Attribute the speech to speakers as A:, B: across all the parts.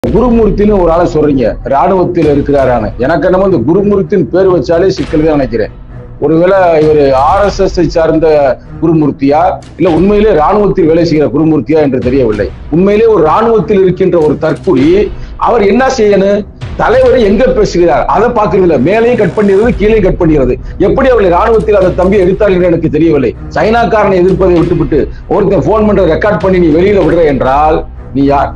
A: குருமூர்த்தின்னு ஒரு ஆளை சொல்றீங்க ராணுவத்தில் இருக்கிறாரான எனக்கு என்னமோ இந்த குருமூர்த்தின்னு பேர் வச்சாலே சிக்கல் தான் நினைக்கிறேன் ஒருவேளை இவர் ஆர்எஸ்எஸ் சார்ந்த குருமூர்த்தியா இல்ல உண்மையிலே ராணுவத்தில் வேலை செய்கிற குருமூர்த்தியா என்று தெரியவில்லை உண்மையிலே ஒரு ராணுவத்தில் இருக்கின்ற ஒரு தற்குறி அவர் என்ன செய்யணும் தலைவர் எங்க பேசுகிறார் அதை பாக்குறது இல்ல மேலையும் கட் பண்ணிடுறது கீழே கட் பண்ணிடுறது எப்படி அவர்களை ராணுவத்தில் அந்த தம்பி எடுத்தார் என்று எனக்கு தெரியவில்லை சைனாக்காரனை எதிர்ப்பதை விட்டுவிட்டு ஒருத்தன் போன் பண்ற ரெக்கார்ட் பண்ணி நீ வெளியில விடுற என்றால் நீ யார்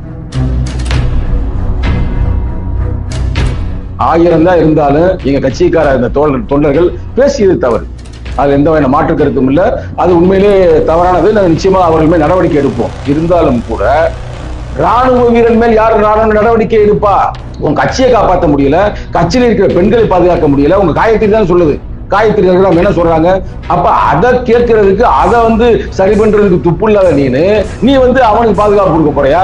A: ஆயிரம் தான் இருந்தாலும் எங்க கட்சிக்கார இந்த தோழர் தொண்டர்கள் பேசியது தவறு அது எந்த வகையான மாற்று கருத்தும் இல்ல அது உண்மையிலே தவறானது நாங்கள் நிச்சயமா அவர்கள் மேல் நடவடிக்கை எடுப்போம் இருந்தாலும் கூட ராணுவ வீரன் மேல் யார் ராணுவ நடவடிக்கை எடுப்பா உங்க கட்சியை காப்பாற்ற முடியல கட்சியில இருக்கிற பெண்களை பாதுகாக்க முடியல உங்க காயத்ரி தான் சொல்லுது காயத்ரி அவங்க என்ன சொல்றாங்க அப்ப அதை கேட்கறதுக்கு அதை வந்து சரி பண்றதுக்கு துப்பு இல்லாத நீனு நீ வந்து அவனுக்கு பாதுகாப்பு கொடுக்க போறியா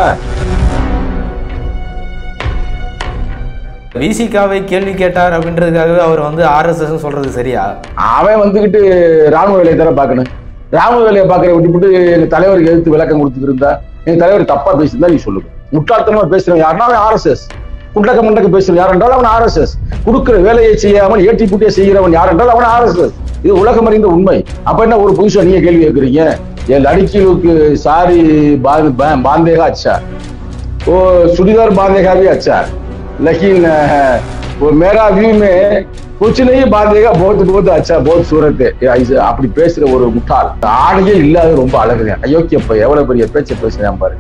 B: விசிகாவை கேள்வி கேட்டார் அப்படின்றதுக்காகவே அவர் வந்து ஆர்எஸ்எஸ் சொல்றது சரியா
A: அவன் வந்துகிட்டு ராணுவ வேலையை தானே பார்க்கணும் ராணுவ வேலையை பார்க்கற விட்டுவிட்டு எங்க தலைவருக்கு எதிர்த்து விளக்கம் கொடுத்துட்டு இருந்தா எங்க தலைவர் தப்பா பேசியிருந்தா நீ சொல்லுங்க முட்டாள்தனமா பேசுறவன் யாருன்னா அவன் ஆர்எஸ்எஸ் குண்டக்க முண்டக்க பேசுறவன் யார் என்றால் அவன் ஆர்எஸ்எஸ் கொடுக்கிற வேலையை செய்யாமல் ஏற்றி பூட்டியை செய்கிறவன் யார் என்றால் அவன் ஆர்எஸ்எஸ் இது உலகம் அறிந்த உண்மை அப்ப என்ன ஒரு புதுசா நீங்க கேள்வி கேட்குறீங்க என் லடிக்கிலுக்கு சாரி பாந்தேகா அச்சா वो चूड़ीदार बांधेगा भी अच्छा है लेकिन अ, वो मेरा व्यू में कुछ नहीं बांधेगा बहुत बहुत अच्छा बहुत सूरत है ऐसे அப்படி பேசுற ஒரு முட்டாள் ஆடையே இல்லாத ரொம்ப அழகுதான் அயோக்கியப்ப எவ்வளவு பெரிய பேச்சை பேசுறேன் பாரு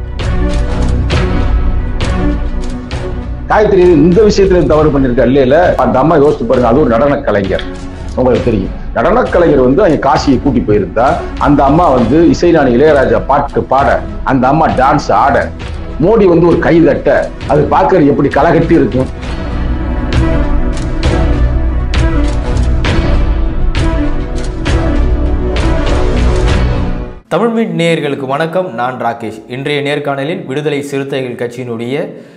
A: காயத்ரி இந்த விஷயத்துல தவறு பண்ணிருக்கா இல்ல இல்ல அந்த அம்மா யோசிச்சு பாருங்க அது ஒரு நடன கலைஞர் உங்களுக்கு தெரியும் நடன கலைஞர் வந்து அங்க காசியை கூட்டி போயிருந்தா அந்த அம்மா வந்து இசைஞானி இளையராஜா பாட்டு பாட அந்த அம்மா டான்ஸ் ஆட மோடி வந்து ஒரு கை தட்ட அது பார்க்கறது எப்படி களைகட்டி இருக்கும்
B: தமிழ் மீட் நேயர்களுக்கு வணக்கம் நான் ராகேஷ் இன்றைய நேர்காணலில் விடுதலை சிறுத்தைகள் கட்சியினுடைய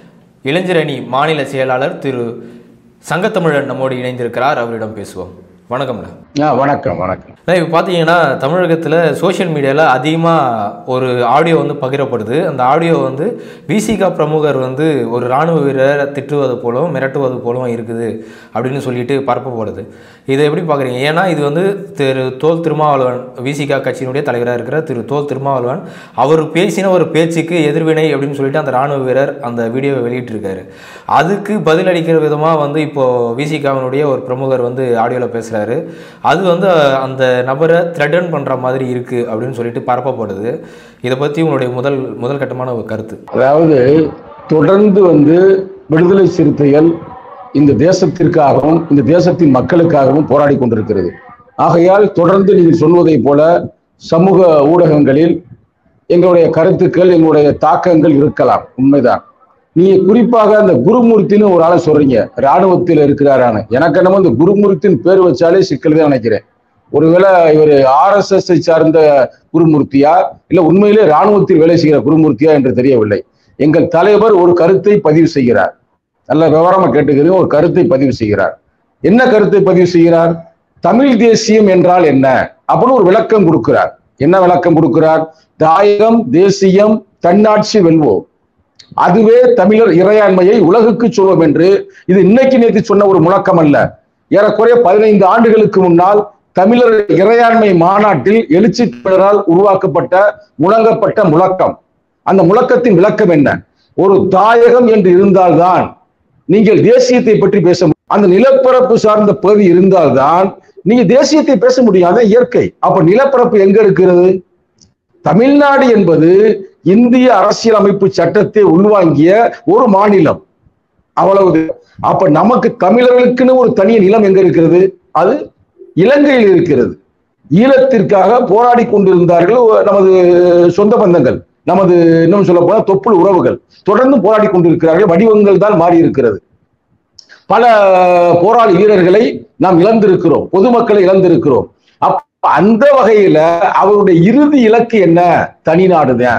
B: இளைஞரணி மாநில செயலாளர் திரு சங்கத்தமிழன் நம்மோடு இணைந்திருக்கிறார் அவரிடம் பேசுவோம் வணக்கம்ண்ணா
A: ஆ, வணக்கம் வணக்கம்
B: அதான் இப்போ பார்த்தீங்கன்னா தமிழகத்தில் சோஷியல் மீடியாவில் அதிகமாக ஒரு ஆடியோ வந்து பகிரப்படுது அந்த ஆடியோ வந்து விசிகா பிரமுகர் வந்து ஒரு இராணுவ வீரரை திட்டுவது போலவும் மிரட்டுவது போலவும் இருக்குது அப்படின்னு சொல்லிட்டு பரப்பப்படுது இதை எப்படி பார்க்குறீங்க ஏன்னா இது வந்து திரு தோல் திருமாவளவன் விசிகா கட்சியினுடைய தலைவராக இருக்கிற திரு தோல் திருமாவளவன் அவர் பேசின ஒரு பேச்சுக்கு எதிர்வினை அப்படின்னு சொல்லிட்டு அந்த இராணுவ வீரர் அந்த வீடியோவை வெளியிட்டிருக்காரு அதுக்கு பதிலளிக்கிற விதமாக வந்து இப்போது விசிகாவினுடைய ஒரு பிரமுகர் வந்து ஆடியோவில் பேசுகிறாரு அது வந்து அஹ், அந்த நபரை த்ரெட்டன் பண்ணுற மாதிரி இருக்குது அப்படின்னு சொல்லிட்டு பரப்பப்படுது இதை பற்றி உங்களுடைய முதல் முதல் கட்டமான ஒரு கருத்து
A: அதாவது தொடர்ந்து வந்து விடுதலை சிறுத்தைகள் இந்த தேசத்திற்காகவும் இந்த தேசத்தின் மக்களுக்காகவும் போராடி கொண்டிருக்கிறது ஆகையால் தொடர்ந்து நீங்கள் சொல்வதை போல சமூக ஊடகங்களில் எங்களுடைய கருத்துக்கள் எங்களுடைய தாக்கங்கள் இருக்கலாம் உண்மைதான் நீங்க குறிப்பாக அந்த குருமூர்த்தின்னு ஒரு ஆளை சொல்றீங்க ராணுவத்தில் இருக்கிறாரான எனக்கு என்னமோ இந்த குருமூர்த்தின்னு பேர் வச்சாலே சிக்கல் தான் நினைக்கிறேன் ஒருவேளை இவர் ஆர்எஸ்எஸ் சார்ந்த குருமூர்த்தியா இல்ல உண்மையிலே ராணுவத்தில் வேலை செய்கிற குருமூர்த்தியா என்று தெரியவில்லை எங்கள் தலைவர் ஒரு கருத்தை பதிவு செய்கிறார் நல்ல விவரமா கேட்டுக்கிறீங்க ஒரு கருத்தை பதிவு செய்கிறார் என்ன கருத்தை பதிவு செய்கிறார் தமிழ் தேசியம் என்றால் என்ன அப்படின்னு ஒரு விளக்கம் கொடுக்கிறார் என்ன விளக்கம் கொடுக்கிறார் தாயகம் தேசியம் தன்னாட்சி வெல்வோம் அதுவே தமிழர் இறையாண்மையை உலகுக்கு சொல்வோம் என்று இது இன்னைக்கு நேற்று சொன்ன ஒரு முழக்கம் அல்ல ஏறக்குறைய பதினைந்து ஆண்டுகளுக்கு முன்னால் தமிழர் இறையாண்மை மாநாட்டில் எழுச்சி தமிழரால் உருவாக்கப்பட்ட முழங்கப்பட்ட முழக்கம் அந்த முழக்கத்தின் விளக்கம் என்ன ஒரு தாயகம் என்று இருந்தால்தான் நீங்கள் தேசியத்தை பற்றி பேச முடியும் அந்த நிலப்பரப்பு சார்ந்த பகுதி இருந்தால்தான் நீங்க தேசியத்தை பேச முடியும் அதான் இயற்கை அப்ப நிலப்பரப்பு எங்க இருக்கிறது தமிழ்நாடு என்பது இந்திய அரசியலமைப்பு சட்டத்தை உள்வாங்கிய ஒரு மாநிலம் அவ்வளவு அப்ப நமக்கு தமிழர்களுக்குன்னு ஒரு தனி நிலம் எங்க இருக்கிறது அது இலங்கையில் இருக்கிறது ஈழத்திற்காக போராடி கொண்டிருந்தார்கள் நமது சொந்த பந்தங்கள் நமது இன்னும் சொல்ல போனா தொப்புள் உறவுகள் தொடர்ந்து போராடி கொண்டிருக்கிறார்கள் வடிவங்கள் தான் மாறி இருக்கிறது பல போராளி வீரர்களை நாம் இழந்திருக்கிறோம் பொதுமக்களை இழந்திருக்கிறோம் அப்ப அந்த வகையில அவருடைய இறுதி இலக்கு என்ன தனிநாடுதான்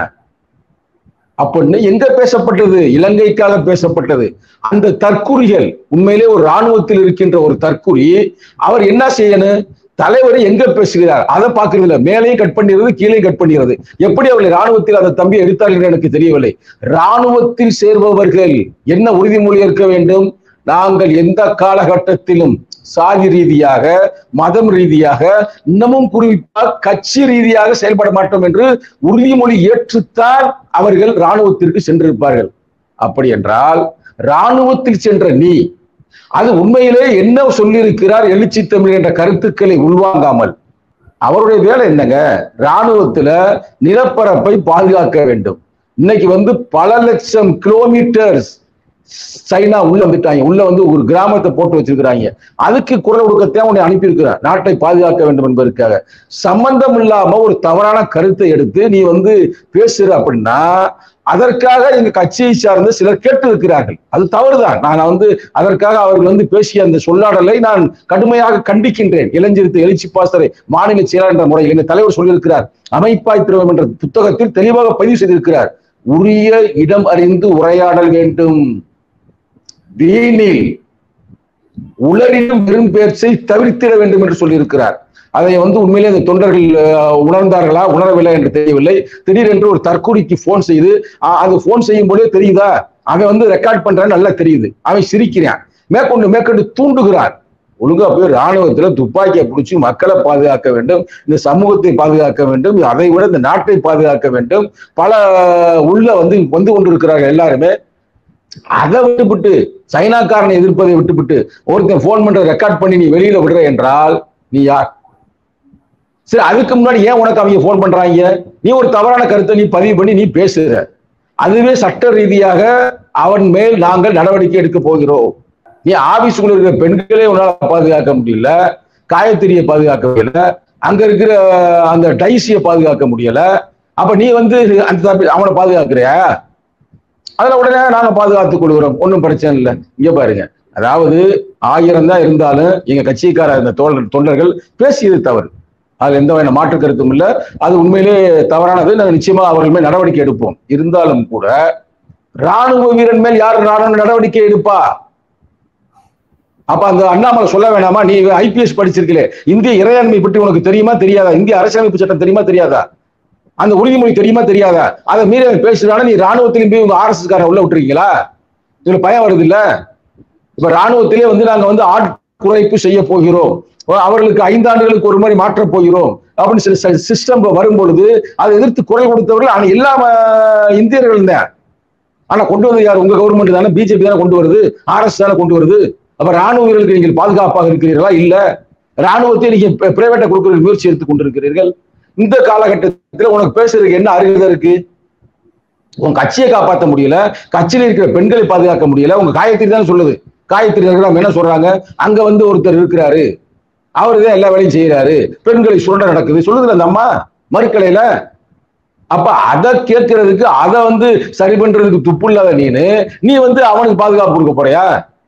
A: அப்படின்னு எங்க பேசப்பட்டது இலங்கைக்காக பேசப்பட்டது அந்த தற்குறிகள் உண்மையிலே ஒரு ராணுவத்தில் இருக்கின்ற ஒரு தற்குறி அவர் என்ன செய்யணும் தலைவர் எங்க பேசுகிறார் அதை பார்க்கறது இல்ல மேலேயும் கட் பண்ணிடுறது கீழே கட் பண்ணிடுறது எப்படி அவர்கள் ராணுவத்தில் அந்த தம்பியை எடுத்தார்கள் என்று எனக்கு தெரியவில்லை ராணுவத்தில் சேர்பவர்கள் என்ன உறுதிமொழி ஏற்க வேண்டும் நாங்கள் எந்த காலகட்டத்திலும் சாதி ரீதியாக மதம் ரீதியாக இன்னமும் குறிப்பாக கட்சி ரீதியாக செயல்பட மாட்டோம் என்று உறுதிமொழி ஏற்றுத்தான் அவர்கள் ராணுவத்திற்கு சென்றிருப்பார்கள் அப்படி என்றால் ராணுவத்தில் சென்ற நீ அது உண்மையிலே என்ன சொல்லியிருக்கிறார் எழுச்சி தமிழ் என்ற கருத்துக்களை உள்வாங்காமல் அவருடைய வேலை என்னங்க ராணுவத்துல நிலப்பரப்பை பாதுகாக்க வேண்டும் இன்னைக்கு வந்து பல லட்சம் கிலோமீட்டர்ஸ் சைனா உள்ள வந்துட்டாங்க உள்ள வந்து ஒரு கிராமத்தை போட்டு வச்சிருக்கிறாங்க அதுக்கு குரல் கொடுக்கத்தான் உன்னை அனுப்பியிருக்கிறார் நாட்டை பாதுகாக்க வேண்டும் என்பதற்காக சம்பந்தம் இல்லாம ஒரு தவறான கருத்தை எடுத்து நீ வந்து பேசுற அப்படின்னா அதற்காக எங்க கட்சியை சார்ந்த சிலர் கேட்டு இருக்கிறார்கள் அது தவறுதான் நான் வந்து அதற்காக அவர்கள் வந்து பேசிய அந்த சொல்லாடலை நான் கடுமையாக கண்டிக்கின்றேன் இளைஞருக்கு எழுச்சி பாசறை மாநில செயலாளர் என்ற முறையில் எங்க தலைவர் சொல்லியிருக்கிறார் அமைப்பாய் திரவம் என்ற புத்தகத்தில் தெளிவாக பதிவு செய்திருக்கிறார் உரிய இடம் அறிந்து உரையாடல் வேண்டும் வீணில் உலரினும் வெறும் பேச்சை தவிர்த்திட வேண்டும் என்று சொல்லியிருக்கிறார் அதை வந்து உண்மையிலே அந்த தொண்டர்கள் அஹ், உணர்ந்தார்களா உணரவில்லை என்று தெரியவில்லை திடீரென்று ஒரு தற்கொலைக்கு போன் செய்து அஹ், அது போன் செய்யும் போதே தெரியுதா அவன் வந்து ரெக்கார்ட் பண்றான்னு நல்லா தெரியுது அவன் சிரிக்கிறான் மேற்கொண்டு மேற்கொண்டு தூண்டுகிறான் ஒழுங்கா போய் ராணுவத்துல துப்பாக்கியை பிடிச்சி மக்களை பாதுகாக்க வேண்டும் இந்த சமூகத்தை பாதுகாக்க வேண்டும் அதை விட இந்த நாட்டை பாதுகாக்க வேண்டும் பல உள்ள வந்து வந்து கொண்டிருக்கிறார்கள் எல்லாருமே அதை விட்டுவிட்டு சைனாக்காரனை எதிர்ப்பதை விட்டுவிட்டு ஒருத்தன் போன் பண்ற ரெக்கார்ட் பண்ணி நீ வெளியில விடுற என்றால் நீ யார் சரி அதுக்கு முன்னாடி ஏன் உனக்கு அவங்க போன் பண்றாங்க நீ ஒரு தவறான கருத்தை நீ பதிவு பண்ணி நீ பேசுற அதுவே சட்ட ரீதியாக அவன் மேல் நாங்கள் நடவடிக்கை எடுக்க போகிறோம் நீ ஆபீஸுக்குள்ள இருக்கிற பெண்களே உன்னால பாதுகாக்க முடியல காயத்திரியை பாதுகாக்க முடியல அங்க இருக்கிற அந்த டைசியை பாதுகாக்க முடியல அப்ப நீ வந்து அந்த தப்பி- அவனை பாதுகாக்கிறியா அதுல உடனே நாங்க பாதுகாத்துக் கொள்கிறோம் ஒன்றும் பிரச்சனை இல்லை இங்க பாருங்க அதாவது ஆயிரம் தான் இருந்தாலும் எங்க கட்சிக்கார இந்த தோழர் தொண்டர்கள் பேசியது தவறு அதுல எந்த வகையான மாற்று கருத்தும் இல்லை அது உண்மையிலே தவறானது நாங்கள் நிச்சயமா அவர்கள் மேல் நடவடிக்கை எடுப்போம் இருந்தாலும் கூட ராணுவ வீரன் மேல் யார் ராணுவ நடவடிக்கை எடுப்பா அப்ப அந்த அண்ணாமலை சொல்ல வேணாமா நீ ஐபிஎஸ் படிச்சிருக்கலே இந்திய இறையாண்மை பற்றி உனக்கு தெரியுமா தெரியாதா இந்திய அரசியலமைப்பு சட்டம் தெரியுமா தெரியாதா அந்த உறுதிமொழி தெரியுமா தெரியாதா அதை மீறி அவன் பேசுறான நீ ராணுவத்திலும் போய் உங்க ஆர்எஸ் காரன் உள்ள விட்டுருக்கீங்களா இதுல பயம் வருது இல்ல இப்ப ராணுவத்திலே வந்து நாங்க வந்து ஆட் குறைப்பு செய்ய போகிறோம் அவர்களுக்கு ஐந்தாண்டுகளுக்கு ஒரு மாதிரி மாற்றப் போகிறோம் அப்படின்னு சில சிஸ்டம் வரும் பொழுது அதை எதிர்த்து குரல் கொடுத்தவர்கள் ஆனா எல்லா அஹ், இந்தியர்கள் தான் ஆனா கொண்டு வந்து யார் உங்க கவர்மெண்ட் தானே பிஜேபி தானே கொண்டு வருது ஆர்எஸ் தானே கொண்டு வருது அப்ப ராணுவ வீரர்களுக்கு நீங்கள் பாதுகாப்பாக இருக்கிறீர்களா இல்ல ராணுவத்தை நீங்க பிரைவேட்டா கொடுக்கிற முயற்சி எடுத்துக் கொண்டிருக்கிறீர்கள் இந்த காலகட்டத்தில் உனக்கு பேசுறதுக்கு என்ன அருகதை இருக்கு உன் கட்சியை காப்பாற்ற முடியல கட்சியில இருக்கிற பெண்களை பாதுகாக்க முடியல உங்க காயத்ரி தான் சொல்லுது காயத்ரி ரகுராம் என்ன சொல்றாங்க அங்க வந்து ஒருத்தர் இருக்கிறாரு அவரு தான் எல்லா வேலையும் செய்யறாரு பெண்களை சுரண்ட நடக்குது சொல்லுதுல அந்த அம்மா மறுக்கலையில அப்ப அதை கேட்கறதுக்கு அதை வந்து சரி பண்றதுக்கு துப்பு இல்லாத நீனு நீ வந்து அவனுக்கு பாதுகாப்பு கொடுக்க போறியா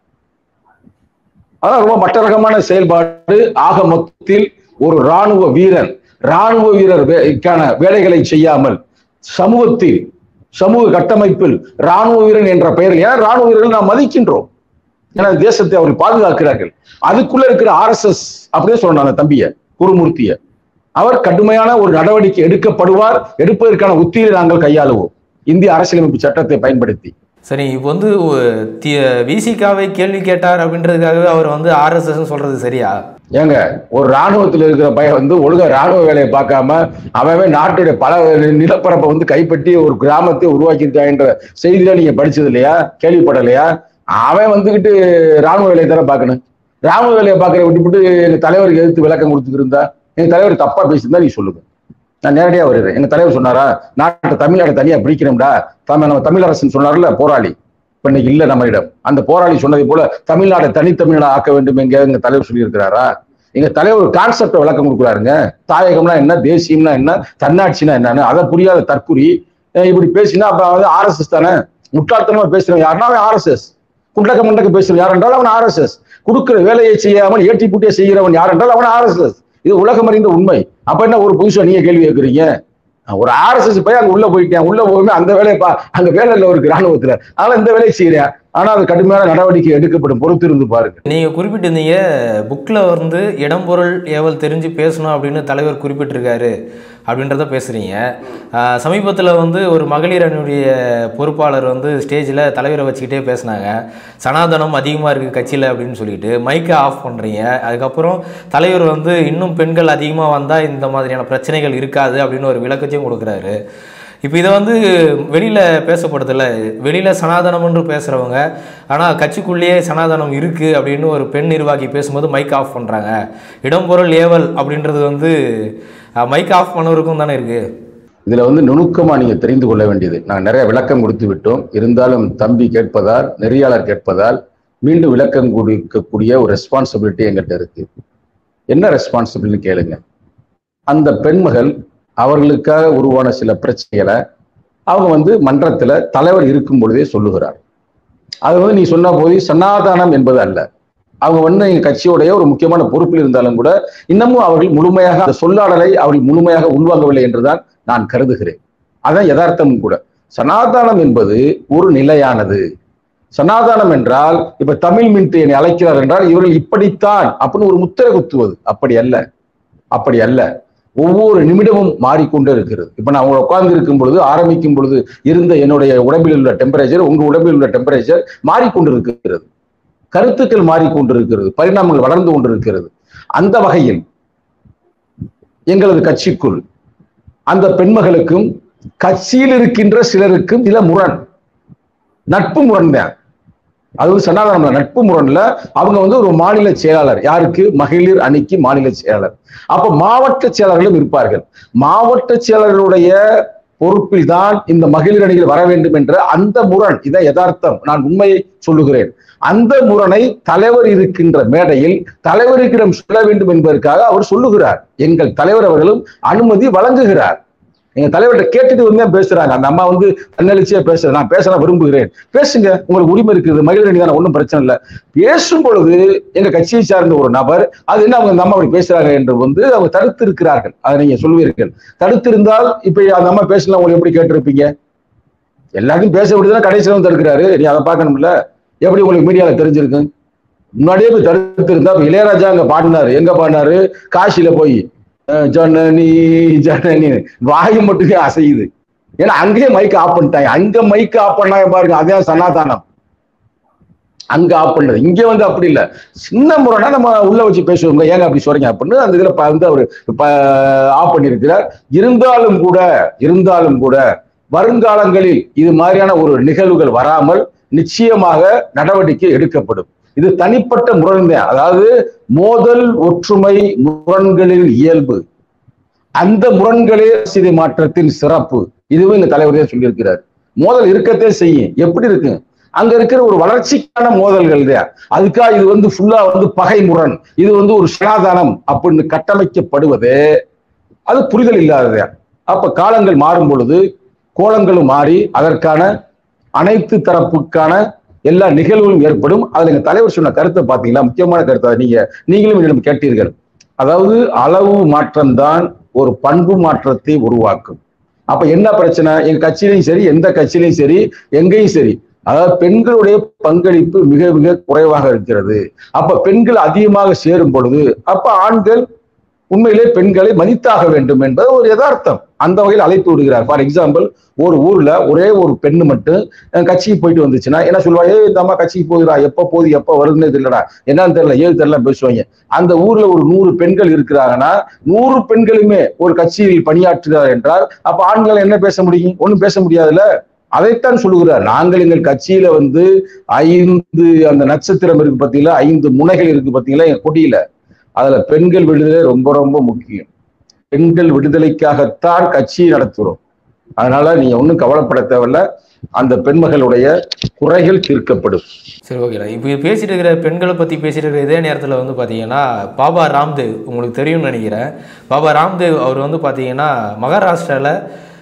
A: அதான் ரொம்ப மற்ற ரகமான செயல்பாடு ஆக மொத்தத்தில் ஒரு ராணுவ வீரன் ராணுவ வீரர் வே- வேலைகளை செய்யாமல் சமூகத்தில் சமூக கட்டமைப்பில் ராணுவ வீரன் என்ற பெயரில் ஏன்னா ராணுவ வீரர்கள் நாம் மதிக்கின்றோம் ஏன்னா தேசத்தை அவர்கள் பாதுகாக்கிறார்கள் அதுக்குள்ள இருக்கிற ஆர்எஸ்எஸ் அப்படியே சொல்லணும் அந்த தம்பிய குருமூர்த்திய அவர் கடுமையான ஒரு நடவடிக்கை எடுக்கப்படுவார் எடுப்பதற்கான உத்தியை நாங்கள் கையாளுவோம் இந்திய அரசியலமைப்பு சட்டத்தை பயன்படுத்தி
B: சரி இப்போ வந்து விசிகாவை கேள்வி கேட்டார் அப்படின்றதுக்காகவே அவர் வந்து ஆர்எஸ்எஸ் சொல்றது சரியா
A: ஏங்க ஒரு ராணுவத்தில் இருக்கிற பையன் வந்து ஒழுங்கா ராணுவ வேலையை பார்க்காம அவன் நாட்டுடைய பல நிலப்பரப்பை வந்து கைப்பற்றி ஒரு கிராமத்தை உருவாக்கியிருக்கான்ற செய்தியில நீங்க படிச்சது இல்லையா கேள்விப்படலையா அவன் வந்துகிட்டு ராணுவ வேலையை தானே பார்க்கணும் ராணுவ வேலையை பார்க்கற விட்டுவிட்டு எங்க தலைவருக்கு எதிர்த்து விளக்கம் கொடுத்துட்டு இருந்தா எங்க தலைவர் தப்பா பேசியிருந்தா நீ சொல்லுங்க நான் நேரடியா வருகிறேன் எங்க தலைவர் சொன்னாரா நாட்டை தமிழ்நாடு தனியா பிரிக்கணும்டா தமிழ் நம்ம தமிழரசன் சொன்னார்ல போராளி இப்ப இன்னைக்கு இல்ல நம்மளிடம் அந்த போராளி சொன்னதை போல தமிழ்நாடை தனித்தமிழ்நாடு ஆக்க வேண்டும் எங்க எங்க தலைவர் சொல்லியிருக்கிறாரா எங்க தலைவர் ஒரு கான்செப்டை விளக்கம் கொடுக்குறாருங்க தாயகம்னா என்ன தேசியம்னா என்ன தன்னாட்சினா என்னன்னு அதை புரியாத தற்குறி அஹ் இப்படி பேசினா அப்ப வந்து ஆர்எஸ்எஸ் தானே முட்டாள்தனமா பேசுறவன் யாருன்னா அவன் ஆர்எஸ்எஸ் குண்டக்க முண்டக்க பேசுறவன் யார் என்றால் அவன் ஆர்எஸ்எஸ் கொடுக்கிற வேலையை செய்யாமல் ஏற்றி பூட்டிய செய்கிறவன் யார் என்றால் அவன் ஆர்எஸ்எஸ் இது உலகம் அறிந்த உண்மை அப்ப என்ன ஒரு புதுசா நீங்க கேள்வி கேட்கறீங்க ஒரு ஆர்எஸ்எஸ் போய் அங்க உள்ள போயிட்டேன் உள்ள போகுமே அந்த வேலையை பா அங்க வேலை இல்லை ஒரு ராணுவத்துல அதனால இந்த வேலையை செய்யறேன் ஆனா அது கடுமையான நடவடிக்கை எடுக்கப்படும் பொறுத்திருந்து பாருங்க
B: நீங்கள் குறிப்பிட்டிருந்தீங்க புக்கில் வந்து இடம் பொருள் ஏவல் தெரிஞ்சு பேசணும் அப்படின்னு தலைவர் குறிப்பிட்டிருக்காரு அப்படின்றத பேசுகிறீங்க சமீபத்தில் வந்து ஒரு மகளிர் அணியுடைய பொறுப்பாளர் வந்து ஸ்டேஜில் தலைவரை வச்சுக்கிட்டே பேசினாங்க சனாதனம் அதிகமாக இருக்குது கட்சியில் அப்படின்னு சொல்லிட்டு மைக்கை ஆஃப் பண்ணுறீங்க அதுக்கப்புறம் தலைவர் வந்து இன்னும் பெண்கள் அதிகமாக வந்தால் இந்த மாதிரியான பிரச்சனைகள் இருக்காது அப்படின்னு ஒரு விளக்கத்தையும் கொடுக்குறாரு இப்போ இதை வந்து வெளியில் பேசப்படுதில்ல வெளியில் சனாதனம் என்று பேசுகிறவங்க ஆனால் கட்சிக்குள்ளேயே சனாதனம் இருக்குது அப்படின்னு ஒரு பெண் நிர்வாகி பேசும்போது மைக் ஆஃப் பண்ணுறாங்க இடம்பொருள் ஏவல் அப்படின்றது வந்து மைக் ஆஃப் பண்ணவருக்கும் தானே இருக்குது
A: இதுல வந்து நுணுக்கமா நீங்க தெரிந்து கொள்ள வேண்டியது நாங்கள் நிறைய விளக்கம் கொடுத்து விட்டோம் இருந்தாலும் தம்பி கேட்பதால் நெறியாளர் கேட்பதால் மீண்டும் விளக்கம் கொடுக்கக்கூடிய ஒரு ரெஸ்பான்சிபிலிட்டி எங்கிட்ட இருக்கு என்ன ரெஸ்பான்சிபிலிட்டி கேளுங்க அந்த பெண்மகள் அவர்களுக்காக உருவான சில பிரச்சனைகளை அவங்க வந்து மன்றத்துல தலைவர் இருக்கும் பொழுதே சொல்லுகிறார் அது வந்து நீ சொன்ன போது சனாதானம் என்பது அல்ல அவங்க வந்து எங்க கட்சியோடைய ஒரு முக்கியமான பொறுப்பில் இருந்தாலும் கூட இன்னமும் அவர்கள் முழுமையாக அந்த சொல்லாடலை அவர்கள் முழுமையாக உள்வாங்கவில்லை என்றுதான் நான் கருதுகிறேன் அதான் யதார்த்தமும் கூட சனாதானம் என்பது ஒரு நிலையானது சனாதானம் என்றால் இப்ப தமிழ் மின்ட்டு என்னை அழைக்கிறார் என்றால் இவர்கள் இப்படித்தான் அப்படின்னு ஒரு முத்திரை குத்துவது அப்படி அல்ல அப்படி அல்ல ஒவ்வொரு நிமிடமும் மாறிக்கொண்டே இருக்கிறது இப்ப நான் உட்கார்ந்து இருக்கும் பொழுது ஆரம்பிக்கும் பொழுது இருந்த என்னுடைய உடம்பில் உள்ள டெம்பரேச்சர் உங்க உடம்பில் உள்ள டெம்பரேச்சர் மாறிக்கொண்டிருக்கிறது கருத்துக்கள் மாறிக்கொண்டிருக்கிறது பரிணாமங்கள் வளர்ந்து கொண்டிருக்கிறது அந்த வகையில் எங்களது கட்சிக்குள் அந்த பெண்மகளுக்கும் கட்சியில் இருக்கின்ற சிலருக்கும் சில முரண் நட்பு முரண் தான் அது வந்து சனாதனம் நட்பு முரண்ல அவங்க வந்து ஒரு மாநில செயலாளர் யாருக்கு மகளிர் அணிக்கு மாநில செயலாளர் அப்ப மாவட்ட செயலாளர்களும் இருப்பார்கள் மாவட்ட செயலாளர்களுடைய பொறுப்பில் தான் இந்த மகளிர் அணிகள் வர வேண்டும் என்ற அந்த முரண் இதான் யதார்த்தம் நான் உண்மையை சொல்லுகிறேன் அந்த முரணை தலைவர் இருக்கின்ற மேடையில் தலைவருக்கிடம் சொல்ல வேண்டும் என்பதற்காக அவர் சொல்லுகிறார் எங்கள் தலைவர் அவர்களும் அனுமதி வழங்குகிறார் எங்க தலைவர்கிட்ட கேட்டுட்டு வந்து தான் பேசுறாங்க அந்த அம்மா வந்து தன்னெழுச்சியா பேசுறேன் நான் பேச விரும்புகிறேன் பேசுங்க உங்களுக்கு உரிமை இருக்குது மகளிர் அணி தானே ஒன்றும் பிரச்சனை இல்லை பேசும் பொழுது எங்க கட்சியை சார்ந்த ஒரு நபர் அது என்ன அவங்க அந்த அம்மா அப்படி பேசுறாங்க என்று வந்து அவங்க தடுத்து இருக்கிறார்கள் அதை நீங்க சொல்லுவீர்கள் தடுத்திருந்தால் இப்ப அந்த அம்மா பேசலாம் உங்களுக்கு எப்படி கேட்டிருப்பீங்க எல்லாத்தையும் பேச விட்டுதான் கடைசியில் வந்து தடுக்கிறாரு நீ அதை பார்க்கணும்ல எப்படி உங்களுக்கு மீடியால தெரிஞ்சிருக்கு முன்னாடியே போய் தடுத்து இருந்தா இளையராஜா அங்க பாடினாரு எங்க பாடினாரு காசியில போய் ஜனனி ஜனனி வாயு மட்டுமே அசையுது ஏன்னா அங்கேயே மைக் ஆஃப் பண்ணிட்டாங்க அங்க மைக் ஆஃப் பண்ணாங்க பாருங்க அதே சனாதானம் அங்க ஆஃப் பண்ணது இங்க வந்து அப்படி இல்ல சின்ன முறைனா நம்ம உள்ள வச்சு பேசுவோங்க ஏங்க அப்படி சொல்றீங்க அப்படின்னு அந்த இதுல வந்து அவர் ஆஃப் பண்ணியிருக்கிறார் இருந்தாலும் கூட இருந்தாலும் கூட வருங்காலங்களில் இது மாதிரியான ஒரு நிகழ்வுகள் வராமல் நிச்சயமாக நடவடிக்கை எடுக்கப்படும் இது தனிப்பட்ட முரண் அதாவது மோதல் ஒற்றுமை முரண்களின் இயல்பு அந்த முரண்களே சிதை மாற்றத்தின் சிறப்பு இதுவும் இந்த தலைவரே சொல்லியிருக்கிறார் மோதல் இருக்கத்தே செய்யும் எப்படி இருக்கு அங்க இருக்கிற ஒரு வளர்ச்சிக்கான மோதல்கள் தான் அதுக்காக இது வந்து ஃபுல்லா வந்து பகை முரண் இது வந்து ஒரு சனாதானம் அப்படின்னு கட்டமைக்கப்படுவது அது புரிதல் இல்லாதது அப்ப காலங்கள் மாறும் பொழுது கோலங்களும் மாறி அதற்கான அனைத்து தரப்புக்கான எல்லா நிகழ்வுகளும் ஏற்படும் அதுல எங்க தலைவர் சொன்ன கருத்தை பாத்தீங்களா முக்கியமான கருத்தை நீங்க நீங்களும் என்னிடம் கேட்டீர்கள் அதாவது அளவு மாற்றம் தான் ஒரு பண்பு மாற்றத்தை உருவாக்கும் அப்ப என்ன பிரச்சனை எங்க கட்சியிலையும் சரி எந்த கட்சியிலையும் சரி எங்கேயும் சரி அதாவது பெண்களுடைய பங்களிப்பு மிக மிக குறைவாக இருக்கிறது அப்ப பெண்கள் அதிகமாக சேரும் பொழுது அப்ப ஆண்கள் உண்மையிலே பெண்களை மதித்தாக வேண்டும் என்பது ஒரு யதார்த்தம் அந்த வகையில் அழைப்பு விடுகிறார் ஃபார் எக்ஸாம்பிள் ஒரு ஊர்ல ஒரே ஒரு பெண்ணு மட்டும் கட்சிக்கு போயிட்டு வந்துச்சுன்னா என்ன சொல்லுவாங்க ஏ இந்த அம்மா கட்சிக்கு போகுதுடா எப்ப போகுது எப்ப வருதுன்னு தெரியலடா என்னன்னு தெரியல ஏது தெரியல பேசுவாங்க அந்த ஊர்ல ஒரு நூறு பெண்கள் இருக்கிறாங்கன்னா நூறு பெண்களுமே ஒரு கட்சியில் பணியாற்றுகிறார் என்றால் அப்ப ஆண்கள் என்ன பேச முடியும் ஒண்ணும் பேச முடியாதுல்ல அதைத்தான் சொல்லுகிறார் நாங்கள் எங்கள் கட்சியில வந்து ஐந்து அந்த நட்சத்திரம் இருக்கு பாத்தீங்களா ஐந்து முனைகள் இருக்கு பாத்தீங்களா எங்க கொடியில அதுல பெண்கள் விடுதலை ரொம்ப ரொம்ப முக்கியம் பெண்கள் விடுதலைக்காகத்தான் கட்சியை நடத்துகிறோம் அதனால நீங்க ஒன்றும் கவலைப்பட தேவையில்ல அந்த பெண்மகளுடைய குறைகள் தீர்க்கப்படும்
B: சரி ஓகேடா இப்போ பேசிட்டு இருக்கிற பெண்களை பற்றி பேசிட்டு இருக்கிற இதே நேரத்தில் வந்து பார்த்தீங்கன்னா பாபா ராம்தேவ் உங்களுக்கு தெரியும்னு நினைக்கிறேன் பாபா ராம்தேவ் அவர் வந்து பார்த்தீங்கன்னா மகாராஷ்டிராவில்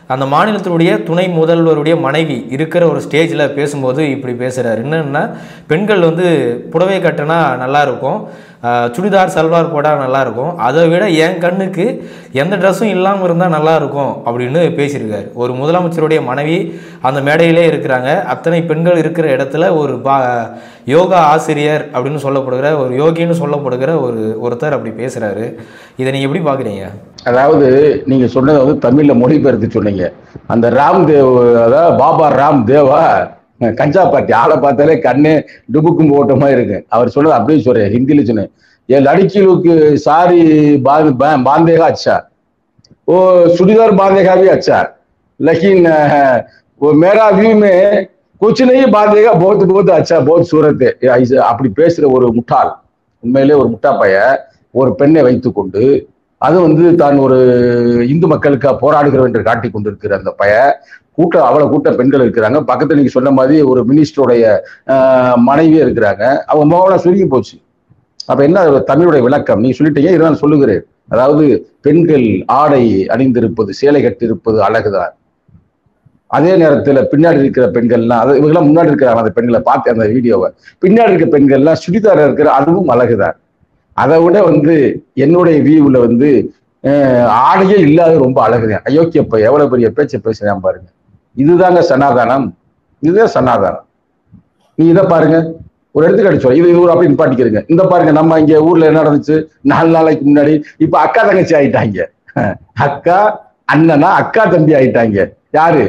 B: அந்த மாநிலத்தினுடைய துணை முதல்வருடைய மனைவி இருக்கிற ஒரு ஸ்டேஜில் பேசும்போது இப்படி பேசுகிறாரு என்னன்னா பெண்கள் வந்து புடவை கட்டினா நல்லா இருக்கும் ஆஹ் சுடிதார் சல்வார் போட்டால் நல்லா இருக்கும் அதை விட என் கண்ணுக்கு எந்த ட்ரெஸ்ஸும் இல்லாமல் இருந்தால் நல்லா இருக்கும் அப்படின்னு பேசியிருக்காரு ஒரு முதலமைச்சருடைய மனைவி அந்த மேடையிலே இருக்கிறாங்க அத்தனை பெண்கள் இருக்கிற இடத்துல ஒரு பா யோகா ஆசிரியர் அப்படின்னு சொல்லப்படுகிற ஒரு யோகின்னு சொல்லப்படுகிற ஒரு ஒருத்தர் அப்படி பேசுகிறாரு இதை நீங்கள் எப்படி பார்க்குறீங்க
A: அதாவது நீங்க சொன்னதை வந்து தமிழ்ல மொழிபெயர்த்து சொன்னீங்க அந்த ராம்தேவ் அதாவது பாபா ராம் தேவா கஞ்சா பாட்டி ஆளை பார்த்தாலே கண்ணு டுபுக்கும் போட்ட மாதிரி இருக்கு அவர் சொன்னது அப்படியே சொல்றேன் ஹிந்தியில சொன்னேன் ये लड़की लोग सारी बांध बां- बांधेगा अच्छा वो चूड़ीदार बांधेगा भी अच्छा लेकिन अ, वो मेरा व्यू में कुछ नहीं बांधेगा बहुत बहुत अच्छा बहुत सूरत है ऐसे அப்படி பேசுற ஒரு முட்டாள் உண்மையிலே ஒரு முட்டா பையன் ஒரு பெண்ணை வைத்துக்கொண்டு அது வந்து தான் ஒரு இந்து மக்களுக்காக போராடுகிறோம் என்று காட்டிக் கொண்டிருக்கிற அந்த பையன் கூட்டம் அவ்வளவு கூட்ட பெண்கள் இருக்கிறாங்க பக்கத்துல நீங்க சொன்ன மாதிரி ஒரு மினிஸ்டருடைய ஆஹ், மனைவியே இருக்கிறாங்க அவங்க முகம்லாம் சுருங்கி போச்சு அப்ப என்ன அது தமிழுடைய விளக்கம் நீ சொல்லிட்டீங்க இதை நான் சொல்லுகிறேன் அதாவது பெண்கள் ஆடை அணிந்திருப்பது சேலை கட்டியிருப்பது அழகுதான் அதே நேரத்துல பின்னாடி இருக்கிற பெண்கள்லாம் அது இவங்கெல்லாம் முன்னாடி இருக்கிறாங்க அந்த பெண்களை பார்த்து அந்த வீடியோவை பின்னாடி இருக்கிற பெண்கள்லாம் சுடிதார இருக்கிற அதுவும் அழகுதான் அதை விட வந்து என்னுடைய வியூவில் வந்து அஹ், ஆடையே இல்லாத ரொம்ப அழகுதான் அயோக்கியப்ப எவ்வளவு பெரிய பேச்சை பேசுறேன் பாருங்க இதுதாங்க சனாதானம் இதுதான் சனாதானம் நீ இதை பாருங்க ஒரு இடத்துக்கு அடிச்சோம் இது ஒரு அப்படி நிப்பாட்டிக்கிறீங்க இந்த பாருங்க நம்ம இங்க ஊர்ல என்ன நடந்துச்சு நாலு நாளைக்கு முன்னாடி இப்ப அக்கா தங்கச்சி ஆயிட்டாங்க அக்கா அண்ணனா அக்கா தம்பி ஆயிட்டாங்க யாரு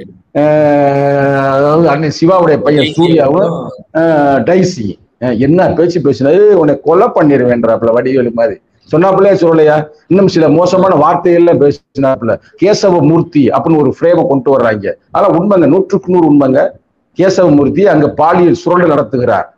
A: அஹ் அதாவது அண்ணன் சிவாவுடைய பையன் சூர்யாவும் அஹ் டைசி அஹ் என்ன பேச்சு பேசினது உன்னை கொலை பண்ணிடுவேன்றாப்புல வடிவேலு மாதிரி சொன்னாப்புல சொல்லலையா இன்னும் சில மோசமான வார்த்தைகள்ல பேசினாப்புல கேசவ மூர்த்தி அப்படின்னு ஒரு ஃப்ரேமை கொண்டு வர்றாங்க ஆனா உண்மைங்க நூற்றுக்கு நூறு உண்மைங்க கேசவ மூர்த்தி அங்க பாலியல் சுரண்டல் நடத்துகிறார்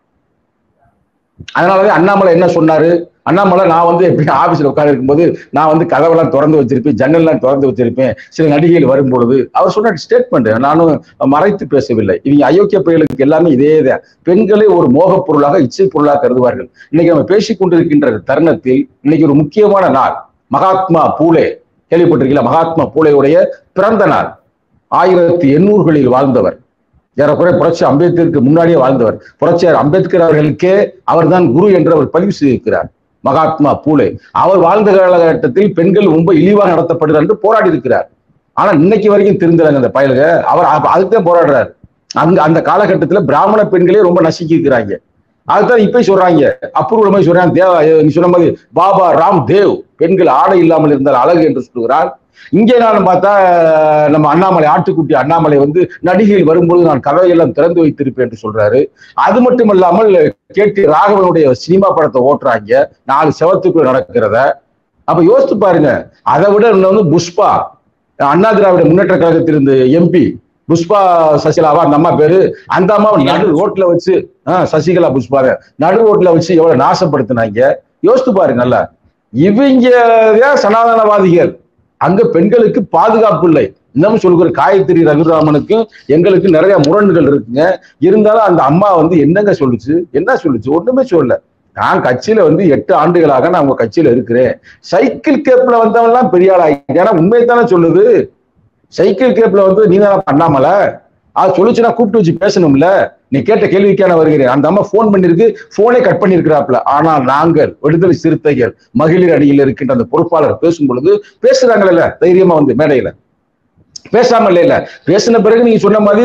A: அதனாலதான் அண்ணாமலை என்ன சொன்னாரு அண்ணாமலை நான் வந்து எப்படி ஆபீஸ்ல உட்கார்ந்து இருக்கும்போது நான் வந்து கதவெல்லாம் திறந்து வச்சிருப்பேன் ஜன்னல்லாம் திறந்து வச்சிருப்பேன் சில நடிகைகள் வரும்பொழுது அவர் சொன்ன ஸ்டேட்மெண்ட் நானும் மறைத்து பேசவில்லை இவங்க அயோக்கிய பயலுக்கு எல்லாமே இதே தான் பெண்களை ஒரு மோகப் பொருளாக இச்சை பொருளாக கருதுவார்கள் இன்னைக்கு நம்ம பேசிக் கொண்டிருக்கின்ற தருணத்தில் இன்னைக்கு ஒரு முக்கியமான நாள் மகாத்மா பூலே கேள்விப்பட்டிருக்கீங்களா மகாத்மா பூலேவுடைய பிறந்த நாள் ஆயிரத்தி எண்ணூறுகளில் வாழ்ந்தவர் ஏறக்குறைய புரட்சி அம்பேத்கருக்கு முன்னாடியே வாழ்ந்தவர் புரட்சியார் அம்பேத்கர் அவர்களுக்கே அவர்தான் குரு என்று அவர் பதிவு செய்திருக்கிறார் மகாத்மா பூலே அவர் வாழ்ந்த காலகட்டத்தில் பெண்கள் ரொம்ப இழிவாக நடத்தப்படுகிறார் என்று போராடி இருக்கிறார் ஆனா இன்னைக்கு வரைக்கும் திருந்தலைங்க அந்த பயலுக அவர் அப்ப அதுக்கு தான் போராடுறாரு அங்க அந்த காலகட்டத்துல பிராமண பெண்களே ரொம்ப நசுக்கி இருக்கிறாங்க அதுதான் இப்ப சொல்றாங்க அப்ரூவல் சொல்றாங்க தேவ நீ சொன்ன மாதிரி பாபா ராம் தேவ் பெண்கள் ஆடை இல்லாமல் இருந்தால் அழகு என்று சொல்கிறார் இங்கே நான் பார்த்தா நம்ம அண்ணாமலை ஆட்டுக்குட்டி அண்ணாமலை வந்து நடிகையில் வரும்போது நான் கதவையெல்லாம் திறந்து வைத்திருப்பேன் என்று சொல்றாரு அது மட்டும் இல்லாமல் கே டி ராகவனுடைய சினிமா படத்தை ஓட்டுறாங்க நாலு செவத்துக்குள்ள நடக்கிறத அப்ப யோசித்து பாருங்க அதை விட இன்னும் வந்து புஷ்பா அண்ணா திராவிட முன்னேற்ற கழகத்திலிருந்து எம்பி புஷ்பா சசிகலாவா அந்த அம்மா பேரு அந்த அம்மாவை நடு ரோட்ல வச்சு ஆஹ் சசிகலா புஷ்பா நடு ரோட்ல வச்சு எவ்வளவு நாசப்படுத்தினாங்க யோசித்து பாருங்க நல்லா இவங்க தான் சனாதனவாதிகள் அங்க பெண்களுக்கு பாதுகாப்பு இல்லை இன்னமும் சொல்லுகிற காயத்ரி ரகுராமனுக்கும் எங்களுக்கு நிறைய முரண்கள் இருக்குங்க இருந்தாலும் அந்த அம்மா வந்து என்னங்க சொல்லுச்சு என்ன சொல்லுச்சு ஒண்ணுமே சொல்லல நான் கட்சியில வந்து எட்டு ஆண்டுகளாக நான் உங்க கட்சியில இருக்கிறேன் சைக்கிள் கேப்ல வந்தவன் எல்லாம் பெரிய ஆள் ஆகிட்டு ஏன்னா உண்மையை தானே சொல்லுது சைக்கிள் கேப்ல வந்து நீ தானே பண்ணாமல அது சொல்லிச்சுன்னா கூப்பிட்டு வச்சு பேசணும்ல நீ கேட்ட கேள்விக்கான வருகிறேன் அந்த அம்மா போன் பண்ணிருக்கு போனே கட் பண்ணிருக்கிறாப்ல ஆனால் நாங்கள் விடுதலை சிறுத்தைகள் மகளிர் அணியில் இருக்கின்ற அந்த பொறுப்பாளர் பேசும் பொழுது பேசுறாங்கல்ல தைரியமா வந்து மேடையில பேசாம இல்ல இல்ல பேசின பிறகு நீங்க சொன்ன மாதிரி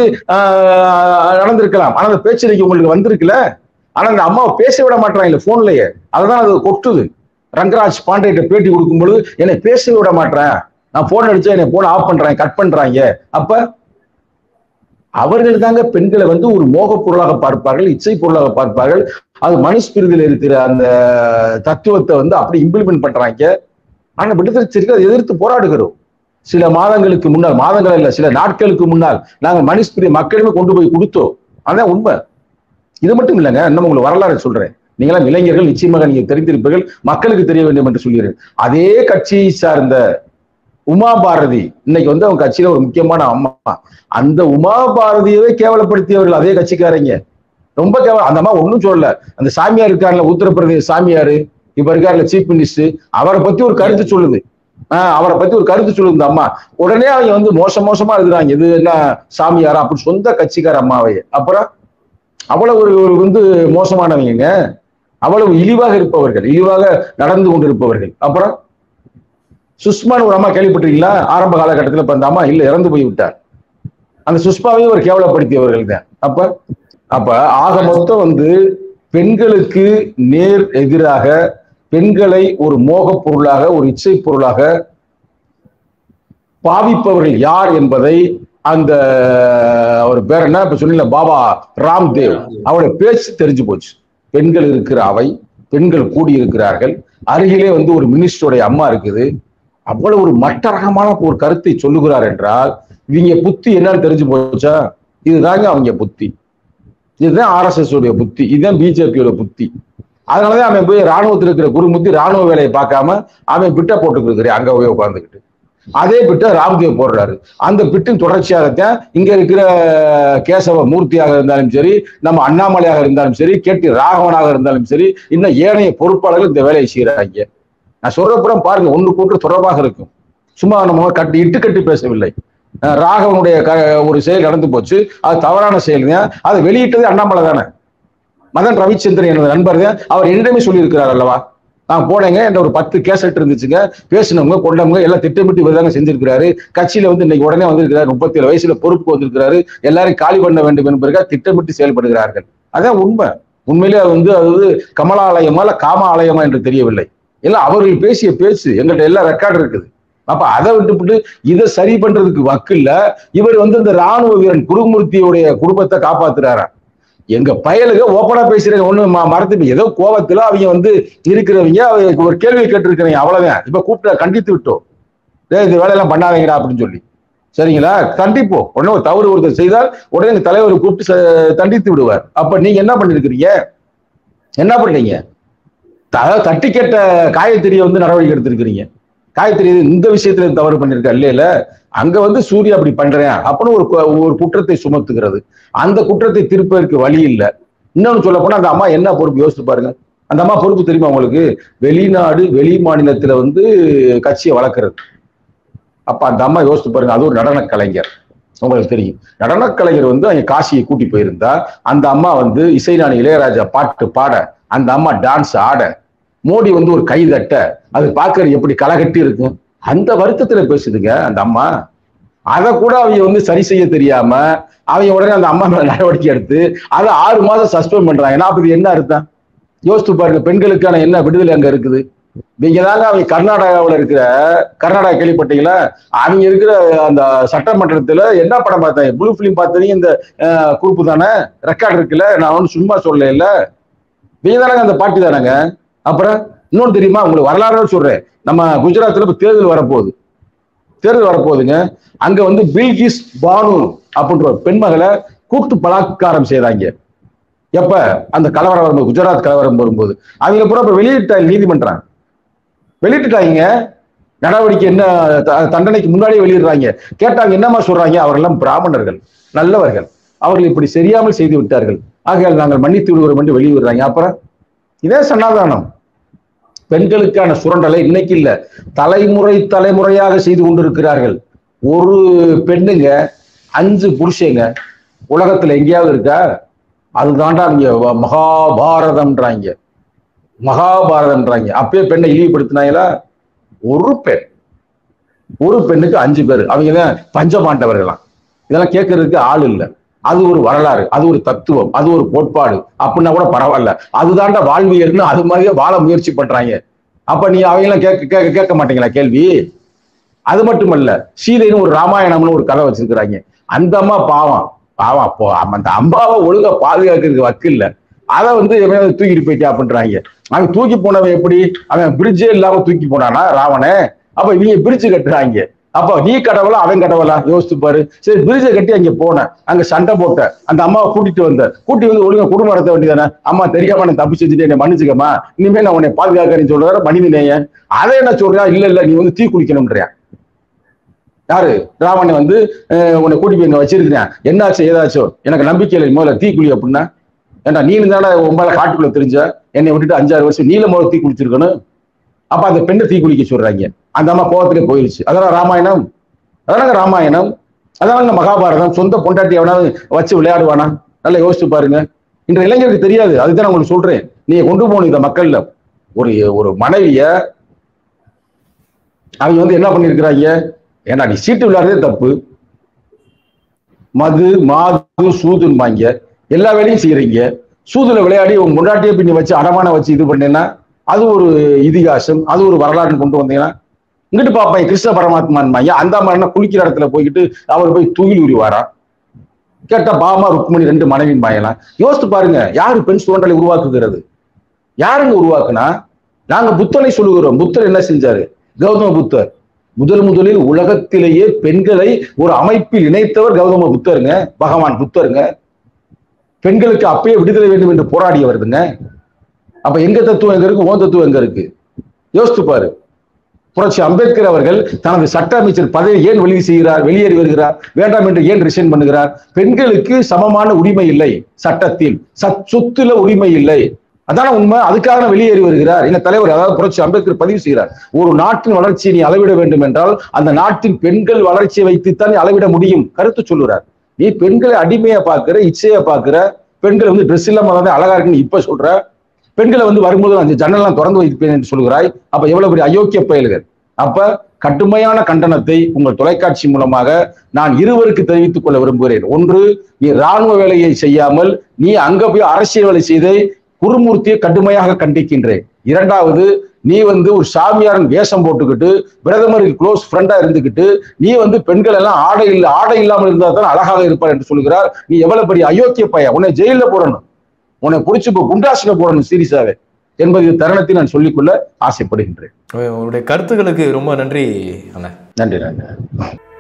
A: ஆஹ், நடந்திருக்கலாம் ஆனா அந்த பேச்சு இன்னைக்கு உங்களுக்கு வந்திருக்குல்ல ஆனா அந்த அம்மாவை பேச விட மாட்டாங்க போன்லயே அதுதான் அது கொட்டுது ரங்கராஜ் பாண்டேட்ட பேட்டி கொடுக்கும் பொழுது என்னை பேச விட மாட்டேன் நான் போன் அடிச்சா என்னை போன் ஆஃப் பண்றேன் கட் பண்றாங்க அப்ப அவர்கள் தாங்க பெண்களை வந்து ஒரு மோகப் பொருளாக பார்ப்பார்கள் இச்சை பொருளாக பார்ப்பார்கள் அது மனுஸ்பிரிதில் இருக்கிற அந்த தத்துவத்தை வந்து அப்படி இம்ப்ளிமெண்ட் பண்றாங்க ஆனா விடுதலை சிறுத்தை அதை எதிர்த்து போராடுகிறோம் சில மாதங்களுக்கு முன்னால் மாதங்கள் இல்ல சில நாட்களுக்கு முன்னால் நாங்க மனுஸ்பிரி மக்களுமே கொண்டு போய் கொடுத்தோம் அதான் உண்மை இது மட்டும் இல்லைங்க இன்னும் உங்களுக்கு வரலாறு சொல்றேன் நீங்களாம் இளைஞர்கள் நிச்சயமாக நீங்க தெரிந்திருப்பீர்கள் மக்களுக்கு தெரிய வேண்டும் என்று சொல்கிறேன் அதே கட்சியை சார்ந்த உமா பாரதி இன்னைக்கு வந்து அவங்க கட்சியில ஒரு முக்கியமான அம்மா அந்த உமா பாரதியவே கேவலப்படுத்தியவர்கள் அதே கட்சிக்காரங்க ரொம்ப கேவலம் அந்த அம்மா ஒண்ணும் சொல்லல அந்த சாமியார் இருக்காருல்ல உத்தரப்பிரதேச சாமியாரு இப்ப இருக்காருல்ல சீஃப் மினிஸ்டர் அவரை பத்தி ஒரு கருத்து சொல்லுது ஆஹ் அவரை பத்தி ஒரு கருத்து சொல்லுங்க அம்மா உடனே அவங்க வந்து மோசம் மோசமா இருக்கிறாங்க இது என்ன சாமியாரா அப்படி சொந்த கட்சிக்கார அம்மாவை அப்புறம் அவ்வளவு ஒரு ஒரு வந்து மோசமானவங்க அவ்வளவு இழிவாக இருப்பவர்கள் இழிவாக நடந்து கொண்டிருப்பவர்கள் அப்புறம் சுஷ்மான்னு ஒரு அம்மா கேள்விப்பட்டிருக்கீங்களா ஆரம்ப காலகட்டத்தில் இப்ப அந்த அம்மா இல்ல இறந்து போய் விட்டார் அந்த சுஷ்மாவையும் ஒரு கேவலப்படுத்தியவர்கள் தான் அப்ப அப்ப ஆக மொத்தம் வந்து பெண்களுக்கு நேர் எதிராக பெண்களை ஒரு மோகப் பொருளாக ஒரு இச்சை பொருளாக பாவிப்பவர்கள் யார் என்பதை அந்த அவர் பேர் என்ன இப்ப சொன்னீங்க பாபா ராம்தேவ் அவருடைய பேச்சு தெரிஞ்சு போச்சு பெண்கள் இருக்கிற அவை பெண்கள் கூடி இருக்கிறார்கள் அருகிலே வந்து ஒரு மினிஸ்டருடைய அம்மா இருக்குது அவ்வளவு ஒரு மட்ட ரகமான ஒரு கருத்தை சொல்லுகிறார் என்றால் இவங்க புத்தி என்னன்னு தெரிஞ்சு போச்சா இதுதாங்க அவங்க புத்தி இதுதான் ஆர்எஸ்எஸ் உடைய புத்தி இதுதான் பிஜேபியோட புத்தி அதனாலதான் அவன் போய் ராணுவத்தில் இருக்கிற குருமுத்தி ராணுவ வேலையை பார்க்காம அவன் பிட்ட போட்டுக்கிறேன் அங்க போய் உட்காந்துக்கிட்டு அதே பிட்ட ராம்தேவ் போடுறாரு அந்த பிட்டின் தொடர்ச்சியாகத்தான் இங்க இருக்கிற கேசவ மூர்த்தியாக இருந்தாலும் சரி நம்ம அண்ணாமலையாக இருந்தாலும் சரி கேட்டி ராகவனாக இருந்தாலும் சரி இன்னும் ஏனைய பொறுப்பாளர்கள் இந்த வேலையை செய்யறாங்க நான் சொல்றப்புறம் பாருங்க ஒன்று கூட்டு தொடர்பாக இருக்கும் சும்மா நம்ம கட்டி இட்டு கட்டி பேசவில்லை அஹ் ராகவனுடைய க ஒரு செயல் நடந்து போச்சு அது தவறான செயல் தான் அதை வெளியிட்டது அண்ணாமலை தானே மதன் ரவிச்சந்திரன் எனது நண்பர் தான் அவர் என்னிடமே சொல்லியிருக்கிறார் அல்லவா நான் போனேங்க என்ற ஒரு பத்து கேசட் இருந்துச்சுங்க பேசினவங்க கொண்டவங்க எல்லாம் திட்டமிட்டு இவர் தாங்க செஞ்சிருக்கிறாரு கட்சியில வந்து இன்னைக்கு உடனே வந்திருக்கிறாரு முப்பத்தி ஏழு வயசுல பொறுப்பு வந்திருக்கிறாரு எல்லாரையும் காலி பண்ண வேண்டும் என்பதற்காக திட்டமிட்டு செயல்படுகிறார்கள் அதான் உண்மை உண்மையிலே அது வந்து அது வந்து கமலாலயமா இல்ல காம ஆலயமா என்று தெரியவில்லை எல்லாம் அவர்கள் பேசிய பேச்சு எங்கள்கிட்ட எல்லாம் ரெக்கார்டு இருக்குது அப்ப அதை விட்டுவிட்டு இதை சரி பண்றதுக்கு வக்கு இல்ல இவர் வந்து இந்த ராணுவ வீரன் குருமூர்த்தியுடைய குடும்பத்தை காப்பாத்துறாரா எங்க பயலுக ஓப்பனா பேசுறீங்க ஒண்ணு ம- மறந்து ஏதோ கோவத்துல அவங்க வந்து இருக்கிறவங்க அவங்க ஒரு கேள்வி கேட்டிருக்கிறீங்க அவ்வளவுதான் இப்ப கூப்பிட்டு கண்டித்து விட்டோம் டேய் இந்த வேலையெல்லாம் பண்ணாதீங்கடா அப்படின்னு சொல்லி சரிங்களா கண்டிப்போம் உடனே ஒரு தவறு ஒருத்தர் செய்தால் உடனே எங்க தலைவர் கூப்பிட்டு ச- தண்டித்து விடுவார் அப்ப நீங்க என்ன பண்ணிருக்கிறீங்க என்ன பண்றீங்க த- தட்டி கேட்ட காயத்ரியை வந்து நடவடிக்கை எடுத்திருக்கிறீங்க காயத்ரி இந்த விஷயத்துல தவறு பண்ணிருக்கா இல்ல இல்ல அங்க வந்து சூர்யா அப்படி பண்றேன் அப்படின்னு ஒரு கு- ஒரு குற்றத்தை சுமத்துகிறது அந்த குற்றத்தை திருப்பதற்கு வழி இல்லை இன்னொன்னு சொல்ல போனா அந்த அம்மா என்ன பொறுப்பு யோசிச்சு பாருங்க அந்த அம்மா பொறுப்பு தெரியுமா உங்களுக்கு வெளிநாடு வெளி மாநிலத்துல வந்து கட்சியை வளர்க்கறது அப்ப அந்த அம்மா யோசிச்சு பாருங்க அது ஒரு நடன கலைஞர் உங்களுக்கு தெரியும் நடன கலைஞர் வந்து அங்க காசியை கூட்டி போயிருந்தா அந்த அம்மா வந்து இசைஞானி இளையராஜா பாட்டு பாட அந்த அம்மா டான்ஸ் ஆட மோடி வந்து ஒரு கை தட்ட அது பார்க்கறது எப்படி களைகட்டி இருக்கும் அந்த வருத்தத்துல பேசுதுங்க அந்த அம்மா அதை கூட அவங்க வந்து சரி செய்ய தெரியாம அவங்க உடனே அந்த அம்மா மேல நடவடிக்கை எடுத்து அதை ஆறு மாதம் சஸ்பெண்ட் பண்றாங்க ஏன்னா அப்ப இது என்ன அர்த்தம் யோசித்து பாருங்க பெண்களுக்கான என்ன விடுதலை அங்க இருக்குது நீங்க தாங்க அவங்க கர்நாடகாவில் இருக்கிற கர்நாடகா கேள்விப்பட்டீங்களா அவங்க இருக்கிற அந்த சட்டமன்றத்துல என்ன படம் பார்த்தாங்க ப்ளூ ஃபிலிம் பார்த்தீங்க இந்த அஹ், குறிப்பு தானே ரெக்கார்ட் இருக்குல்ல நான் ஒன்றும் சும்மா சொல்லல இல்ல நீங்க தானங்க அந்த பாட்டி தானங்க அப்புறம் இன்னொன்னு தெரியுமா உங்களுக்கு வரலாறு சொல்றேன் நம்ம குஜராத்ல இப்ப தேர்தல் வரப்போகுது தேர்தல் வரப்போகுதுங்க அங்க வந்து பில்கிஸ் பானு அப்படின்ற ஒரு பெண்மகளை கூட்டு பலாத்காரம் செய்தாங்க எப்ப அந்த கலவரம் வரும்போது குஜராத் கலவரம் வரும்போது அவங்க பூரா இப்ப வெளியிட்டாங்க நீதிமன்றம் வெளியிட்டுட்டாங்க நடவடிக்கை என்ன த- தண்டனைக்கு முன்னாடியே வெளியிடுறாங்க கேட்டாங்க என்னமா சொல்றாங்க அவரெல்லாம் பிராமணர்கள் நல்லவர்கள் அவர்கள் இப்படி சரியாமல் செய்து விட்டார்கள் ஆகையால் நாங்கள் மன்னித்து விடுகிறோம் என்று வெளியிடுறாங்க அப்புறம் இதே சனாதானம் பெண்களுக்கான சுரண்டலை இன்னைக்கு இல்ல தலைமுறை தலைமுறையாக செய்து கொண்டிருக்கிறார்கள் ஒரு பெண்ணுங்க அஞ்சு புருஷங்க உலகத்துல எங்கேயாவது இருக்கா அதுதான்டா நீங்க வ- மகாபாரதம்ன்றாங்க மகாபாரதம்ன்றாங்க அப்பயே பெண்ணை இழிவுபடுத்தினாங்களா ஒரு பெண் ஒரு பெண்ணுக்கு அஞ்சு பேர் அவங்க தான் பஞ்சபாண்டவர்களாம் இதெல்லாம் கேட்கறதுக்கு ஆள் இல்லை அது ஒரு வரலாறு அது ஒரு தத்துவம் அது ஒரு கோட்பாடு அப்படின்னா கூட பரவாயில்ல அதுதான்டா வாழ்வியல்னு அது மாதிரியே வாழ முயற்சி பண்றாங்க அப்ப நீ அவங்களாம் கேட்க கேட்க கேட்க மாட்டீங்களா கேள்வி அது மட்டுமல்ல சீதைன்னு ஒரு ராமாயணம்னு ஒரு கதை வச்சிருக்கிறாங்க அந்த அம்மா பாவம் பாவம் அப்போ அந்த அம்மாவை ஒழுங்கா பாதுகாக்கிறதுக்கு வக்கு இல்ல அதை வந்து எவன் தூக்கிட்டு போயிட்டா அப்படின்றாங்க அவன் தூக்கி போனவன் எப்படி அவன் பிரிட்ஜே இல்லாம தூக்கி போனானா ராவணே அப்ப இவங்க பிரிட்ஜ் கட்டுறாங்க அப்ப நீ கடவுளா அவன் கடவுளா யோசிச்சு பாரு சரி பிரிட்ஜை கட்டி அங்க போன அங்க சண்டை போட்ட அந்த அம்மாவை கூட்டிட்டு வந்த கூட்டி வந்து ஒழுங்கா குடும்பம் நடத்த வேண்டியதானே அம்மா தெரியாம நான் தப்பு செஞ்சுட்டு என்னை மன்னிச்சுக்கம்மா இனிமே நான் உன்னை பாதுகாக்கிறேன்னு சொல்றாரு மனிதநேயன் அதை என்ன சொல்றியா இல்ல இல்ல நீ வந்து தீ குளிக்கணும்ன்றியா யாரு ராவணன் வந்து அஹ், உன்னை கூட்டி போய் இங்க வச்சிருக்கிறேன் என்னாச்சு ஏதாச்சோ எனக்கு நம்பிக்கை இல்லை முதல்ல தீ குளி அப்படின்னா ஏன்டா நீ தானே உன் மேல காட்டுக்குள்ள தெரிஞ்ச என்னை விட்டுட்டு அஞ்சாறு வருஷம் நீல முதல்ல தீ குளிச்சிருக்கணும் அப்ப அந்த பெண்ணை தீக்குளிக்க சொல்றாங்க அந்த அம்மா கோவத்திலே போயிடுச்சு அதெல்லாம் ராமாயணம் அதனால ராமாயணம் அதனால மகாபாரதம் சொந்த பொண்டாட்டி எவனாவது வச்சு விளையாடுவானா நல்லா யோசிச்சு பாருங்க இன்ற இளைஞருக்கு தெரியாது அதுதான் நான் உங்களுக்கு சொல்றேன் நீங்க கொண்டு போகணும் இதை மக்கள்ல ஒரு ஒரு மனைவிய அவங்க வந்து என்ன பண்ணிருக்கிறாங்க ஏன்னா நீ சீட்டு விளையாடுறதே தப்பு மது மாது சூதுன்பாங்க எல்லா வேலையும் செய்யறீங்க சூதுல விளையாடி உங்க முன்னாட்டியே பின்னி வச்சு அடமான வச்சு இது பண்ணேன்னா அது ஒரு இதிகாசம் அது ஒரு வரலாறு கொண்டு வந்தீங்கன்னா இங்கிட்டு பாப்பேன் கிருஷ்ண பரமாத்மான்பாங்க அந்த மாதிரி குளிக்கிற இடத்துல போய்கிட்டு அவர் போய் தூயில் உரிவாரா கேட்டா பாமா ருக்மணி ரெண்டு மனைவின் பாயலாம் யோசித்து பாருங்க யாரு பெண் சுரண்டலை உருவாக்குகிறது யாருங்க உருவாக்குனா நாங்க புத்தனை சொல்லுகிறோம் புத்தர் என்ன செஞ்சாரு கௌதம புத்தர் முதல் முதலில் உலகத்திலேயே பெண்களை ஒரு அமைப்பில் இணைத்தவர் கௌதம புத்தருங்க பகவான் புத்தருங்க பெண்களுக்கு அப்பயே விடுதலை வேண்டும் என்று போராடியவருதுங்க அப்ப எங்க தத்துவம் எங்க இருக்கு ஓன் தத்துவம் எங்க இருக்கு யோசித்து பாரு புரட்சி அம்பேத்கர் அவர்கள் தனது சட்ட அமைச்சர் பதவி ஏன் வெளியே செய்கிறார் வெளியேறி வருகிறார் வேண்டாம் என்று ஏன் ரிசைன் பண்ணுகிறார் பெண்களுக்கு சமமான உரிமை இல்லை சட்டத்தில் சத் சொத்துல உரிமை இல்லை அதான உண்மை அதுக்காக வெளியேறி வருகிறார் எங்க தலைவர் அதாவது புரட்சி அம்பேத்கர் பதிவு செய்கிறார் ஒரு நாட்டின் வளர்ச்சியை நீ அளவிட வேண்டும் என்றால் அந்த நாட்டின் பெண்கள் வளர்ச்சியை வைத்துத்தான் நீ அளவிட முடியும் கருத்து சொல்லுறார் நீ பெண்களை அடிமையா பாக்குற இச்சையா பாக்குற பெண்கள் வந்து ட்ரெஸ் இல்லாம வந்து அழகா இருக்குன்னு இப்ப சொல்ற பெண்களை வந்து வரும்போது அந்த ஜன்னலாம் திறந்து வைப்பேன் என்று சொல்கிறாய் அப்ப எவ்வளவு பெரிய அயோக்கிய பயல்கள் அப்ப கடுமையான கண்டனத்தை உங்கள் தொலைக்காட்சி மூலமாக நான் இருவருக்கு தெரிவித்துக் கொள்ள விரும்புகிறேன் ஒன்று நீ ராணுவ வேலையை செய்யாமல் நீ அங்க போய் அரசியல் வேலை செய்தை குருமூர்த்தியை கடுமையாக கண்டிக்கின்றேன் இரண்டாவது நீ வந்து ஒரு சாமியாரன் வேஷம் போட்டுக்கிட்டு பிரதமரின் க்ளோஸ் ஃப்ரெண்டா இருந்துகிட்டு நீ வந்து பெண்கள் எல்லாம் ஆடை இல்ல ஆடை இல்லாமல் இருந்தா தான் அழகாக இருப்பார் என்று சொல்கிறார் நீ எவ்வளவு பெரிய அயோக்கிய பையன் உன்னை ஜெயில போடணும் உன்னை புடிச்சு இப்போ குண்டாசில போடணும் சீரியஸாவே என்பது தருணத்தை நான் சொல்லிக்கொள்ள ஆசைப்படுகின்றேன்
B: உங்களுடைய கருத்துக்களுக்கு ரொம்ப நன்றி அண்ணா
A: நன்றி நன்றி